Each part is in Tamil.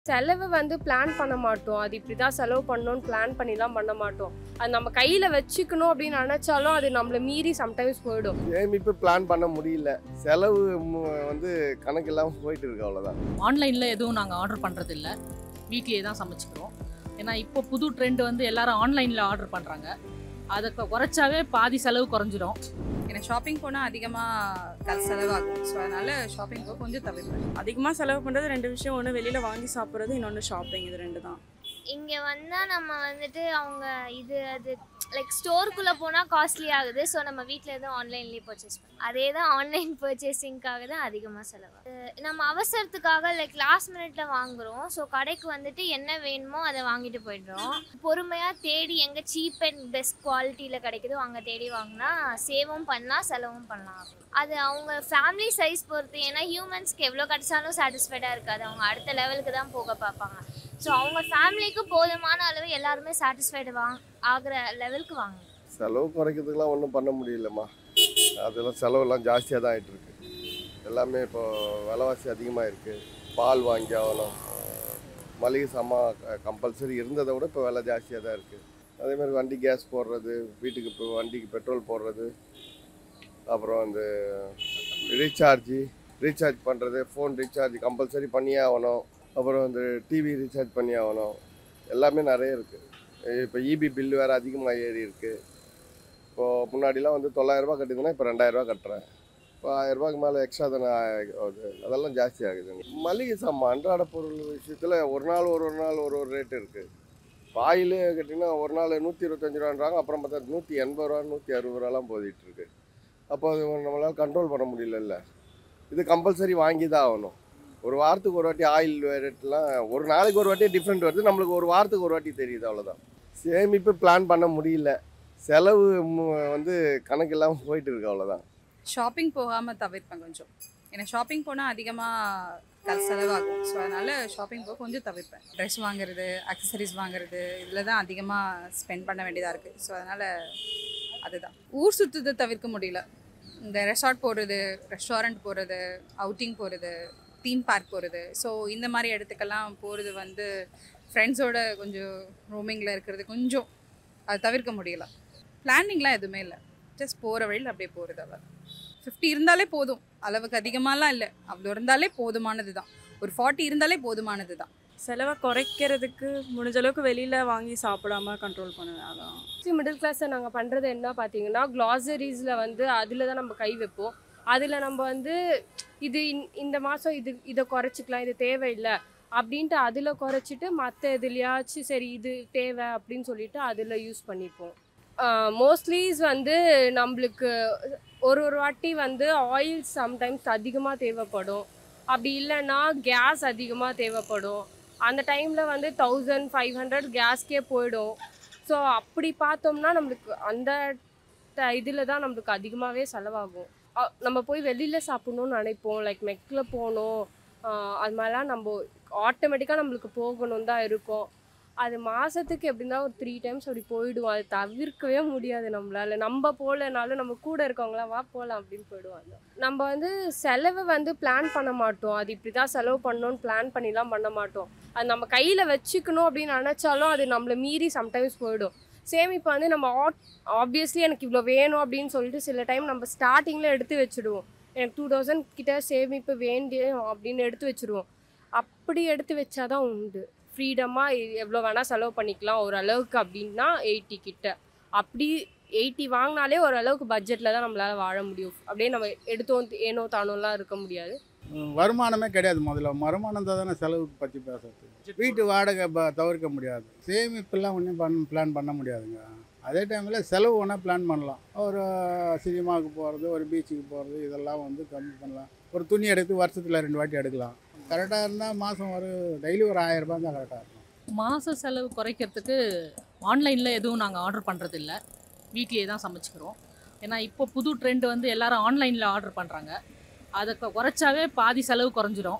செலவு வந்து பிளான் பண்ண மாட்டோம் அது இப்படி தான் செலவு பண்ணணும்னு பிளான் பண்ணிலாம் பண்ண மாட்டோம் அது நம்ம கையில் வச்சுக்கணும் அப்படின்னு நினச்சாலும் அது நம்மளை மீறி சம்டைம்ஸ் போயிடும் சேமிப்பு பிளான் பண்ண முடியல செலவு மு- வந்து கணக்கு இல்லாமல் போயிட்டு இருக்கு அவ்வளோதான் ஆன்லைனில் எதுவும் நாங்கள் ஆர்டர் பண்ணுறது இல்லை வீட்லேயே தான் சமைச்சிக்கிறோம் ஏன்னா இப்போ புது ட்ரெண்ட் வந்து எல்லாரும் ஆன்லைனில் ஆர்டர் பண்ணுறாங்க அதை கொ- குறைச்சாவே பாதி செலவு குறைஞ்சிரும் எனக்கு ஷாப்பிங் போனால் அதிகமாக கல் செலவாகும் ஸோ அதனால் ஷாப்பிங் போக கொஞ்சம் தவிர்ப்பேன் அதிகமாக செலவு பண்ணுறது ரெண்டு விஷயம் ஒன்று வெளியில் வாங்கி சாப்பிட்றது இன்னொன்று ஷாப்பிங் இது ரெண்டு தான் இங்கே வந்தால் நம்ம வந்துட்டு அவங்க இது அது லைக் ஸ்டோருக்குள்ளே போனால் காஸ்ட்லி ஆகுது ஸோ நம்ம வீட்டில் எதுவும் ஆன்லைன்லேயே பர்ச்சேஸ் பண்ணோம் அதே தான் ஆன்லைன் பர்ச்சேசிங்க்காக தான் அதிகமாக செலவாகுது நம்ம அவசரத்துக்காக லைக் லாஸ்ட் மினிட்ல வாங்குறோம் ஸோ கடைக்கு வந்துட்டு என்ன வேணுமோ அதை வாங்கிட்டு போயிடுறோம் பொறுமையாக தேடி எங்கே சீப் அண்ட் பெஸ்ட் குவாலிட்டியில் கிடைக்குதோ அங்கே தேடி வாங்கினா சேவும் பண்ணலாம் செலவும் பண்ணலாம் அது அவங்க ஃபேமிலி சைஸ் பொறுத்து ஏன்னா ஹியூமன்ஸ்க்கு எவ்வளோ கிடைச்சாலும் சாட்டிஸ்ஃபைடாக இருக்காது அவங்க அடுத்த லெவலுக்கு தான் போக பார்ப்பாங்க ஸோ அவங்க ஃபேமிலிக்கு போதுமான அளவு எல்லாருமே சாட்டிஸ்ஃபைடு வாங் ஆகிற லெவலுக்கு வாங்க செலவு குறைக்கிறதுக்கெலாம் ஒன்றும் பண்ண முடியலம்மா அதெல்லாம் செலவெல்லாம் ஜாஸ்தியாக தான் ஆகிட்டு இருக்கு எல்லாமே இப்போ விலைவாசி அதிகமாக இருக்குது பால் வாங்கி ஆகணும் மளிகை சாமான் கம்பல்சரி இருந்ததை விட இப்போ விலை ஜாஸ்தியாக தான் இருக்குது அதே மாதிரி வண்டி கேஸ் போடுறது வீட்டுக்கு இப்போ வண்டிக்கு பெட்ரோல் போடுறது அப்புறம் வந்து ரீசார்ஜி ரீசார்ஜ் பண்ணுறது ஃபோன் ரீசார்ஜ் கம்பல்சரி பண்ணியே ஆகணும் அப்புறம் வந்து டிவி ரீசார்ஜ் பண்ணி ஆகணும் எல்லாமே நிறைய இருக்குது இப்போ இபி பில் வேறு அதிகமாக ஏறி இருக்குது இப்போது முன்னாடிலாம் வந்து தொள்ளாயிரரூபா கட்டியிருந்தேன்னா இப்போ ரெண்டாயிரரூபா கட்டுறேன் இப்போ ஆயிரரூபாய்க்கு மேலே எக்ஸ்ட்ரா தானே ஆகுது அதெல்லாம் ஜாஸ்தி ஆகுது மளிகை சாமான் அன்றாட பொருள் விஷயத்தில் ஒரு நாள் ஒரு ஒரு நாள் ஒரு ஒரு ரேட்டு இருக்குது ஆயில் கேட்டிங்கன்னா ஒரு நாள் நூற்றி இருபத்தஞ்சி ரூபான்றாங்க அப்புறம் பார்த்தா நூற்றி எண்பது ரூபா நூற்றி அறுபது ரூபாலாம் போயிட்டு இருக்கு அப்போ அது நம்மளால் கண்ட்ரோல் பண்ண முடியலல்ல இது கம்பல்சரி வாங்கி தான் ஆகணும் ஒரு வாரத்துக்கு ஒரு வாட்டி ஆயில் ரேட்லாம் ஒரு நாளைக்கு ஒரு வாட்டி டிஃப்ரெண்ட் வருது நம்மளுக்கு ஒரு வாரத்துக்கு ஒரு வாட்டி தெரியுது அவ்வளோதான் சேமிப்பு பிளான் பண்ண முடியல செலவு மு- வந்து கணக்கு இல்லாமல் போயிட்டு இருக்கு அவ்வளோதான் ஷாப்பிங் போகாமல் தவிர்ப்பேன் கொஞ்சம் எனக்கு ஷாப்பிங் போனால் அதிகமாக கல் செலவாகும் ஸோ அதனால் ஷாப்பிங் போக கொஞ்சம் தவிர்ப்பேன் ட்ரெஸ் வாங்குறது அக்சசரிஸ் வாங்குறது இதில் தான் அதிகமாக ஸ்பெண்ட் பண்ண வேண்டியதாக இருக்குது ஸோ அதனால் அதுதான் ஊர் சுற்றுதை தவிர்க்க முடியல இந்த ரெசார்ட் போகிறது ரெஸ்டாரண்ட் போகிறது அவுட்டிங் போகிறது தீம் பார்க் போகிறது ஸோ இந்த மாதிரி இடத்துக்கெல்லாம் போகிறது வந்து ஃப்ரெண்ட்ஸோட கொஞ்சம் ரோமிங்கில் இருக்கிறது கொஞ்சம் அது தவிர்க்க முடியல பிளானிங்லாம் எதுவுமே இல்லை ஜஸ்ட் போகிற வழியில் அப்படியே போகிறது அவள் ஃபிஃப்டி இருந்தாலே போதும் அளவுக்கு அதிகமாலாம் இல்லை அவ்வளோ இருந்தாலே போதுமானது தான் ஒரு ஃபார்ட்டி இருந்தாலே போதுமானது தான் செலவை குறைக்கிறதுக்கு முடிஞ்ச அளவுக்கு வெளியில் வாங்கி சாப்பிடாம கண்ட்ரோல் பண்ணுவேன் அதான் மிடில் கிளாஸில் நாங்கள் பண்ணுறது என்ன பார்த்தீங்கன்னா க்ளாசரிஸில் வந்து அதில் தான் நம்ம கை வைப்போம் அதில் நம்ம வந்து இது இந்த- இந்த மாதம் இது இதை குறைச்சிக்கலாம் இது தேவையில்லை அப்படின்ட்டு அதில் குறைச்சிட்டு மற்ற எதுலையாச்சும் சரி இது தேவை அப்படின்னு சொல்லிட்டு அதில் யூஸ் பண்ணிப்போம் மோஸ்ட்லிஸ் வந்து நம்மளுக்கு ஒரு ஒரு வாட்டி வந்து ஆயில் சம்டைம்ஸ் அதிகமாக தேவைப்படும் அப்படி இல்லைன்னா கேஸ் அதிகமாக தேவைப்படும் அந்த டைமில் வந்து தௌசண்ட் ஃபைவ் ஹண்ட்ரட் கேஸ்க்கே போயிடும் ஸோ அப்படி பார்த்தோம்னா நம்மளுக்கு அந்த இதில் தான் நம்மளுக்கு அதிகமாகவே செலவாகும் அ- நம்ம போய் வெளியில் சாப்பிட்ணுன்னு நினைப்போம் லைக் மெக்கில் போகணும் ஆஹ் அது மாதிரிலாம் நம்ம ஆட்டோமேட்டிக்காக நம்மளுக்கு போகணும் தான் இருக்கும் அது மாதத்துக்கு எப்படின்னா ஒரு த்ரீ டைம்ஸ் அப்படி போயிடுவோம் அது தவிர்க்கவே முடியாது நம்மளால நம்ம போகலனாலும் நம்ம கூட இருக்கவங்களாம் வா போகலாம் அப்படின்னு போயிடுவாங்க நம்ம வந்து செலவு வந்து பிளான் பண்ண மாட்டோம் அது இப்படி தான் செலவு பண்ணணும்னு பிளான் பண்ணிலாம் பண்ண மாட்டோம் அது நம்ம கையில் வச்சுக்கணும் அப்படின்னு நினச்சாலும் அது நம்மளை மீறி சம்டைம்ஸ் போயிடும் சேமிப்பு வந்து நம்ம ஆப்வியஸ்லி எனக்கு இவ்வளோ வேணும் அப்படின்னு சொல்லிட்டு சில டைம் நம்ம ஸ்டார்டிங்கில் எடுத்து வச்சுடுவோம் எனக்கு டூ தௌசண்ட் கிட்ட சேமிப்பு வேண்டிய அப்படின்னு எடுத்து வச்சுருவோம் அப்படி எடுத்து வச்சாதான் உண்டு ஃப்ரீடமாக எவ்வளோ வேணால் செலவு பண்ணிக்கலாம் ஓரளவுக்கு அப்படின்னா எயிட்டி கிட்ட அப்படி எயிட்டி வாங்கினாலே ஓரளவுக்கு பட்ஜெட்டில் தான் நம்மளால் வாழ முடியும் அப்படியே நம்ம எடுத்தோம் ஏனோ தானோலாம் இருக்க முடியாது வருமானமே கிடையாது முதல்ல வருமானம் தான் தானே செலவுக்கு பற்றி பேசுறது வீட்டு வாடகை ப- தவிர்க்க முடியாது சேமிப்பெல்லாம் ஒன்றும் பண்ண பிளான் பண்ண முடியாதுங்க அதே டைமில் செலவு ஒன்றா பிளான் பண்ணலாம் ஒரு சினிமாவுக்கு போகிறது ஒரு பீச்சுக்கு போகிறது இதெல்லாம் வந்து கம்மி பண்ணலாம் ஒரு துணி எடுத்து வருஷத்தில் ரெண்டு வாட்டி எடுக்கலாம் கரெக்டாக இருந்தால் மாதம் ஒரு டெய்லி ஒரு ஆயிரம் ரூபாய் தான் கரெக்டாக இருக்கும் மாத செலவு குறைக்கிறதுக்கு ஆன்லைனில் எதுவும் நாங்கள் ஆர்டர் பண்ணுறது இல்லை வீட்லேயே தான் சமைச்சிக்கிறோம் ஏன்னா இப்போ புது ட்ரெண்ட் வந்து எல்லாரும் ஆன்லைனில் ஆர்டர் பண்ணுறாங்க அதை கொ- குறைச்சாவே பாதி செலவு குறைஞ்சிரும்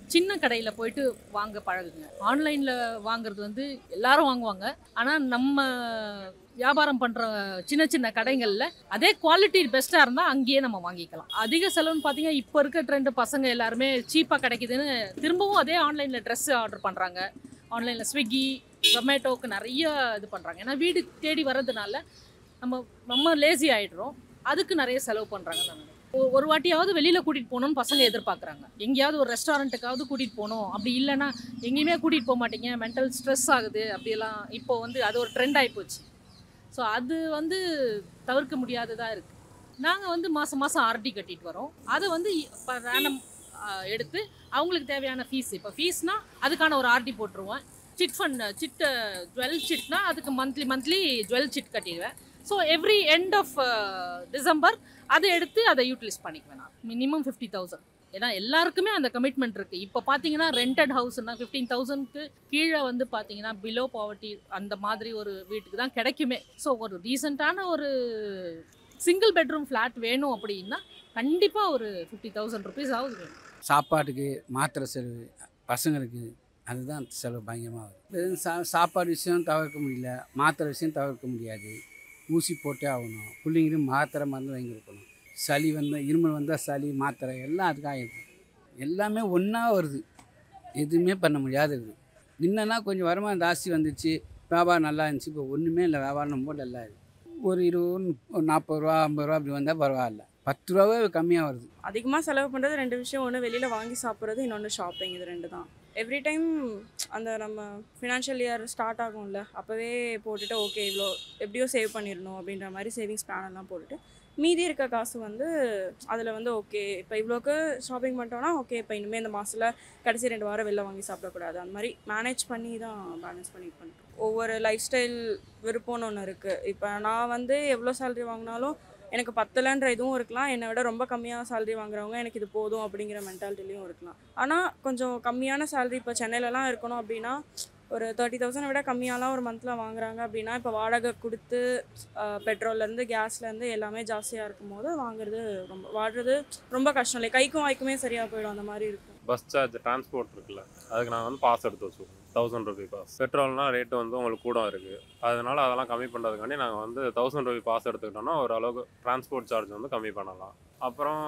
சின்ன கடையில் போயிட்டு வாங்க பழகுங்க ஆன்லைனில் வாங்குறது வந்து எல்லாரும் வாங்குவாங்க ஆனால் நம்ம வியாபாரம் பண்ணுற சின்ன சின்ன கடைகளில் அதே குவாலிட்டி பெஸ்ட்டாக இருந்தால் அங்கேயே நம்ம வாங்கிக்கலாம் அதிக செலவுன்னு பார்த்தீங்கன்னா இப்போ இருக்க ட்ரெண்டு பசங்க எல்லாருமே சீப்பாக கிடைக்குதுன்னு திரும்பவும் அதே ஆன்லைனில் ட்ரெஸ்ஸு ஆர்டர் பண்ணுறாங்க ஆன்லைனில் ஸ்விக்கி ஜொமேட்டோக்கு நிறைய இது பண்ணுறாங்க ஏன்னா வீடு தேடி வர்றதுனால நம்ம நம்ம லேசி ஆகிடுறோம் அதுக்கு நிறைய செலவு பண்ணுறாங்க நான் நினைக்கிறேன். ஒ- ஒரு வாட்டியாவது வெளியில் கூட்டிகிட்டு போகணும்னு பசங்க எதிர்பார்க்குறாங்க எங்கேயாவது ஒரு ரெஸ்டாரண்ட்டுக்காவது கூட்டிகிட்டு போகணும் அப்படி இல்லைன்னா எங்கேயுமே கூட்டிகிட்டு போக மாட்டீங்க மென்டல் ஸ்ட்ரெஸ் ஆகுது அப்படியெல்லாம் இப்போ வந்து அது ஒரு ட்ரெண்ட் ஆகிப்போச்சு ஸோ அது வந்து தவிர்க்க முடியாததாக இருக்குது நாங்கள் வந்து மாதம் மாதம் ஆர்டி கட்டிட்டு வரோம் அதை வந்து இப்போ ரேண்டம் எடுத்து அவங்களுக்கு தேவையான ஃபீஸ் இப்போ ஃபீஸ்னால் அதுக்கான ஒரு ஆர்டி போட்டுருவேன் சிட் ஃபண்ட் சிட் ஜுவல் சிட்னா அதுக்கு மந்த்லி மந்த்லி ஜுவல் சிட் கட்டிடுவேன் so every end of December அதை எடுத்து அதை யூட்டிலைஸ் பண்ணிக்குவேன் நான் மினிமம் ஃபிஃப்டி தௌசண்ட் ஏன்னா எல்லாருக்குமே அந்த கமிட்மெண்ட் இருக்குது இப்போ பார்த்தீங்கன்னா ரெண்டட் ஹவுஸ்னா ஃபிஃப்டீன் தௌசண்ட்க்கு கீழே வந்து பார்த்தீங்கன்னா பிலோ பாவர்ட்டி அந்த மாதிரி ஒரு வீட்டுக்கு தான் கிடைக்குமே ஸோ ஒரு ரீசெண்டான ஒரு சிங்கிள் பெட்ரூம் ஃப்ளாட் வேணும் அப்படின்னா கண்டிப்பாக ஒரு ஃபிஃப்டி தௌசண்ட் ருபீஸ் ஆகுது வேணும் சாப்பாட்டுக்கு மாத்திரை செலவு பசங்களுக்கு அதுதான் செலவு பயங்கரமாக வருது வெறும் சா சாப்பாடு விஷயம் தவிர்க்க முடியல மாத்திரை விஷயம் தவிர்க்க முடியாது ஊசி போட்டே ஆகணும் பிள்ளைங்களுக்கு மாத்திரை மருந்து வாங்கி கொடுக்கணும் சளி வந்தால் இருமல் வந்தால் சளி மாத்திரை எல்லாம் அதுக்காக இருக்கு எல்லாமே ஒன்றா வருது எதுவுமே பண்ண முடியாது இருக்குது முன்னன்னா கொஞ்சம் வருமானம் ஜாஸ்தி வந்துச்சு வியாபாரம் நல்லா இருந்துச்சு இப்போ ஒன்றுமே இல்லை வியாபாரம் ரொம்ப டல்லாக இருக்குது ஒரு இருபது ஒரு நாற்பது ரூபா ஐம்பது ரூபா அப்படி வந்தால் பரவாயில்ல பத்து ரூபாவே கம்மியாக வருது அதிகமாக செலவு பண்ணுறது ரெண்டு விஷயம் ஒன்று வெளியில் வாங்கி சாப்பிட்றது இன்னொன்று ஷாப்பிங் இது ரெண்டு தான் எவ்ரி டைம் அந்த நம்ம ஃபினான்ஷியல் இயர் ஸ்டார்ட் ஆகும்ல அப்போவே போட்டுட்டு ஓகே இவ்வளோ எப்படியோ சேவ் பண்ணிடணும் அப்படின்ற மாதிரி சேவிங்ஸ் பிளான் எல்லாம் போட்டுட்டு மீதி இருக்க காசு வந்து அதில் வந்து ஓகே இப்போ இவ்வளோக்கு ஷாப்பிங் பண்ணிட்டோம்னா ஓகே இப்போ இனிமேல் இந்த மாதத்தில் கடைசி ரெண்டு வாரம் வெளில வாங்கி சாப்பிடக்கூடாது அந்த மாதிரி மேனேஜ் பண்ணி தான் பேலன்ஸ் பண்ணி பண்ணிட்டோம் ஒவ்வொரு லைஃப் ஸ்டைல் விருப்பம்னு ஒன்று இருக்குது இப்போ நான் வந்து எவ்வளோ சேலரி வாங்கினாலும் எனக்கு பத்தலைன்ற இதுவும் இருக்கலாம் என்னை விட ரொம்ப கம்மியாக சேலரி வாங்குறவங்க எனக்கு இது போதும் அப்படிங்கிற மென்டாலிட்டிலையும் இருக்கலாம் ஆனால் கொஞ்சம் கம்மியான சேலரி இப்போ சென்னையிலலாம் இருக்கணும் அப்படின்னா ஒரு தேர்ட்டி தௌசண்ட் விட கம்மியாலாம் ஒரு மந்தில் வாங்குறாங்க அப்படின்னா இப்போ வாடகை கொடுத்து ஆஹ், பெட்ரோல்லேருந்து கேஸ்லேருந்து எல்லாமே ஜாஸ்தியாக இருக்கும் போது வாங்குறது ரொம்ப வாடுறது ரொம்ப கஷ்டம் இல்லை கைக்கும் வாய்க்குமே சரியாக போயிடும் அந்த மாதிரி இருக்கும் பஸ் சார்ஜ் டிரான்ஸ்போர்ட் இருக்குல்ல அதுக்கு நாங்கள் வந்து பாஸ் எடுத்து வச்சுருக்கோம் தௌசண்ட் ருபி பாஸ் பெட்ரோல்னா ரேட்டு வந்து உங்களுக்கு கூட இருக்குது அதனால அதெல்லாம் கம்மி பண்ணுறதுக்காண்டி நாங்கள் வந்து தௌசண்ட் ருபி பாஸ் எடுத்துக்கிட்டோம்னா ஓரளவுக்கு டிரான்ஸ்போர்ட் சார்ஜ் வந்து கம்மி பண்ணலாம் அப்புறம்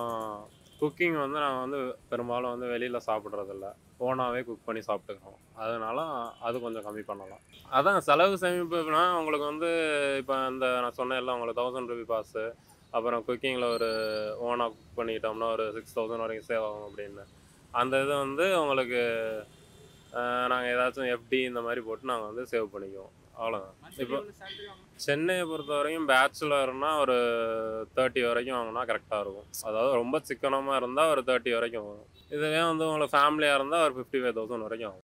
குக்கிங் வந்து நாங்கள் வந்து பெரும்பாலும் வந்து வெளியில் சாப்பிட்றதில்ல ஓனாகவே குக் பண்ணி சாப்பிட்டுக்கிறோம் அதனால அது கொஞ்சம் கம்மி பண்ணலாம் அதான் செலவு சேமிப்புனா உங்களுக்கு வந்து இப்போ இந்த நான் சொன்னேன்ல உங்களுக்கு தௌசண்ட் ருபி பாஸு அப்புறம் குக்கிங்கில் ஒரு ஓனாக குக் பண்ணிக்கிட்டோம்னா ஒரு சிக்ஸ் தௌசண்ட் வரைக்கும் சேவ் ஆகும் அப்படின்னு அந்த இது வந்து உங்களுக்கு நாங்கள் ஏதாச்சும் எஃப்டி இந்த மாதிரி போட்டு நாங்கள் வந்து சேவ் பண்ணிக்குவோம் அவ்வளோதான் இப்போ சென்னையை பொறுத்த வரைக்கும் பேச்சுலர்னா ஒரு தேர்ட்டி வரைக்கும் வாங்கினா கரெக்டாக இருக்கும் அதாவது ரொம்ப சிக்கனமாக இருந்தால் ஒரு தேர்ட்டி வரைக்கும் வரும் இதுவே வந்து உங்களுக்கு ஃபேமிலியாக இருந்தால் ஒரு ஃபிஃப்டி ஃபைவ் தௌசண்ட் வரைக்கும் ஆகும்